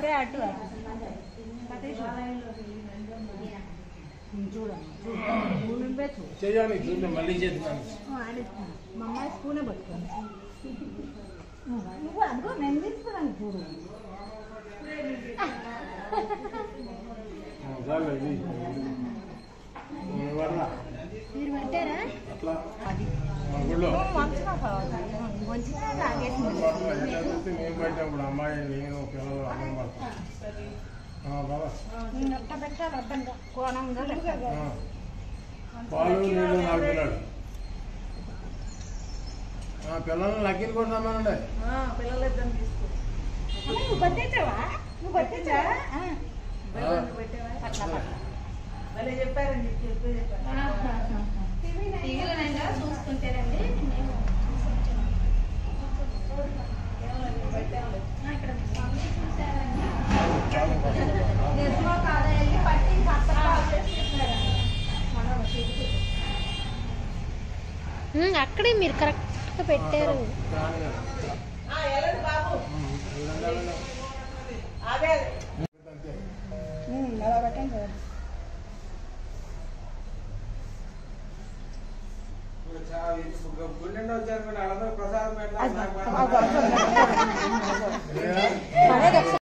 అప్పుడే అటు అటు చూడండి నువ్వే చూడు చేయాలి చూద్దాం మళ్ళీ చేస్తున్నాను ఆడిస్తాను మా అమ్మాయి స్పూనే పట్టుకోండి నువ్వు అదిగో నేను తీసుకున్నాను చూడు చాలు ఇది వల్ల మీరు పెట్టారా అట్లా మా గుళ్ళో వంచనా పర్వాలేదు వంచితే తాగేసింది అట్లా ఎట్లా చూస్తే మేము పెట్టినప్పుడు అమ్మాయి నేను పిల్లలు అందరం పడతాం బాబా నేను ఒక్క పెట్టాలి అర్థంగా కోణంగా పెట్టాలి ఆ. పాలు నీళ్ళు తాగుతున్నాడు ఆ, పిల్లల్ని లక్కీని కూడా రమ్మనండి పిల్లలిద్దరిని తీసుకో అమ్మ, నువ్వు పట్టేసావా నువ్వు పట్టేసావా ఆ. ఆ. పట్ల పట్ల భలే చెప్పారండి చెప్పే చెప్పారు తీగలనంగా చూసుకుంటేనండి మేము ఇక్కడ స్వామి చూసారండి చాలు, చాలు. నిజమో కాదా వెళ్ళి పట్టి పక్కన చేసి చెప్పారండి మనం చెబుతూ ఉమ్, అక్కడే మీరు కరెక్ట్గా పెట్టారు చాలు కదా. ఆ, వెళ్ళండి బాబు ఉమ్, చూడండి, వెళ్ళండి. అదే అంతే. అలా పెట్టండి సార్ గుండె వచ్చారు అందరూ ప్రసాదం పెట్టాలి ఏరా?